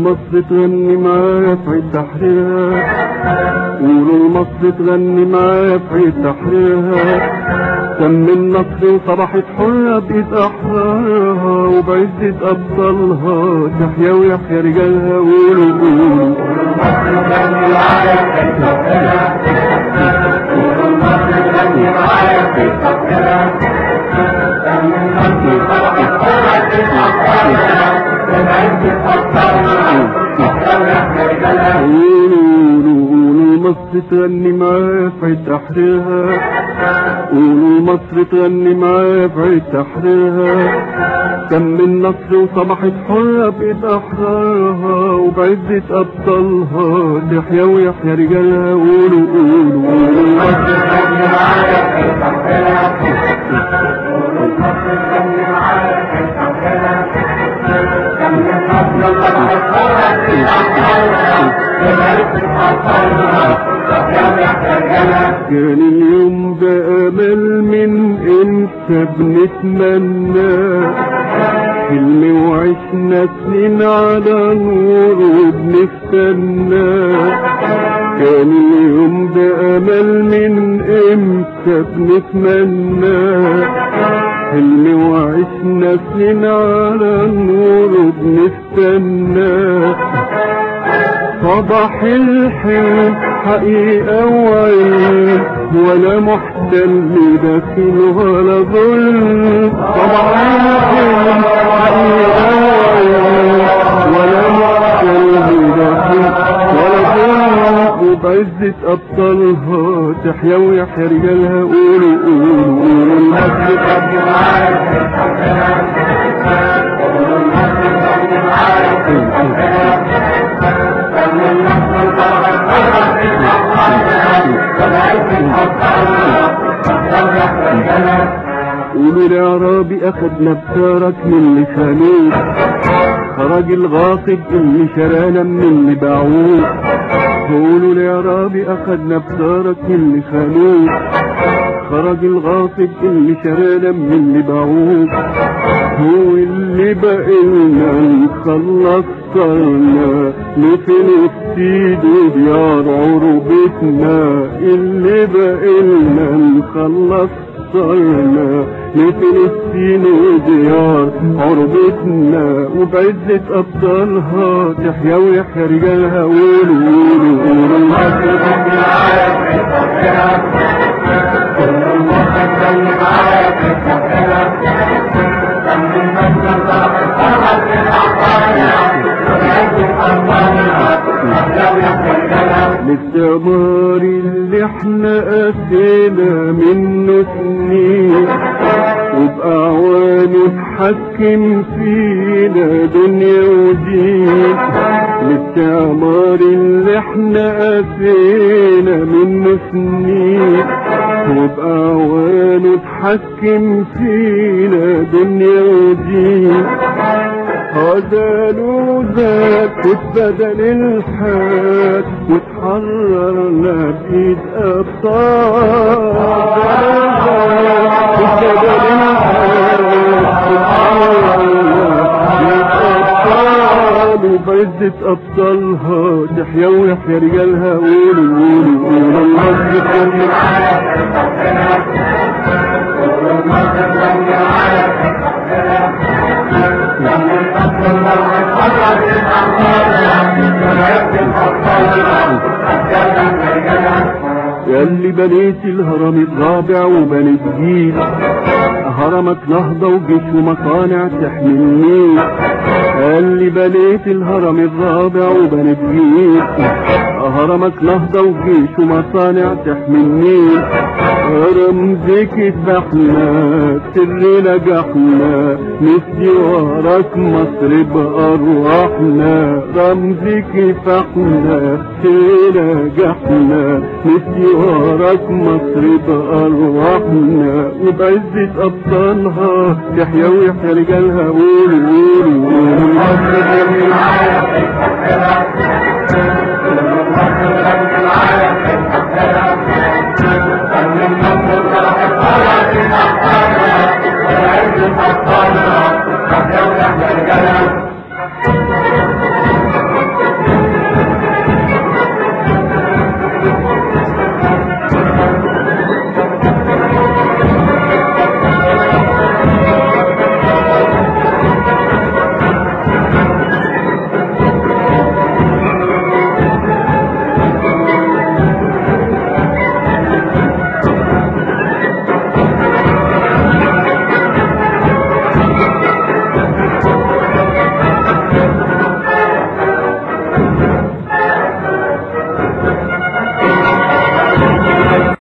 مصر تغني معايا في عيد تحريرها قولوا مصر تغني معايا في عيد تحريرها تم النصر وصبحت حرة بإيد أحرارها وبعزة أبطالها تحيا ويحيا رجالها قولوا قولوا قولوا قولوا مصر تغني معايا في عيد تحريرها قولوا مصر تغني معايا في عيد تحريرها تم النصر وصبحت حرة بإيد أحرارها وبعزة أبطالها تحيا ويحيا رجالها قولوا قولوا قولوا مصر تغني معايا في عيد تحريرها قولوا مصر تغني معايا في عيد تحريرها تم النصر وصبحت حرة بإيد أحرارها كان اليوم ده امل من انت بنتمنى حلم وعشنا سنين على نور وبنستنى كان اليوم ده امل من امتى بنتمنى حلم وعشنا سنين على نور وبنستنى صباح الحلم حقيقة وعين ولا محتل داخل ولا ظلم صباح الحلم حقيقة وعين ولا محتل داخل ولا ظلم وبعزة أبطالها تحيا ويحيا رجالها قولوا قولوا قولوا المسجد قد قولوا الإعرابي أخدنا بسارك من اللي خانوه خرج الغاصب اللي شرانا من اللي باعوه قولوا الإعرابي أخدنا بسارك من اللي خانوه خرج الغاصب اللي شرانا من اللي باعوه هو اللي بقينا نخلص صرنا لفلسطين وديار عروبتنا اللي بقينا نخلص صرنا لفلسطين وديار عربتنا وبعزة أبطالها تحيا ويحيا رجالها قولوا قولوا قولوا الاستعمار اللي احنا قاسينا منه سنين وبأعوانه اتحكم فينا دنيا ودين الاستعمار اللي احنا قاسينا منه سنين وبأعوانه اتحكم فينا دنيا ودين هذا له ذاك واتبدل الحال وتحررنا بإيد أبطال واتبدل الحال وتحررنا بإيد أبطال وبعزة أبطالها تحيا ويحيا رجالها قولوا قولوا قولوا المصر كل ياللي بنيت الهرم الرابع وبنيت جيل هرمك نهضة وجيش ومصانع تحمي النيل اللي بنيت الهرم الرابع وبنيت جيل هرمك نهضة وجيش ومصانع تحمي النيل رمزك اتبحنا سر نجحنا نسي وراك مصر بأرواحنا رمزك فحنا سر نجحنا نسي وراك مصر بأرواحنا وبعزة أبطالها تحيا ويحيا رجالها قولوا قولوا قولوا مصر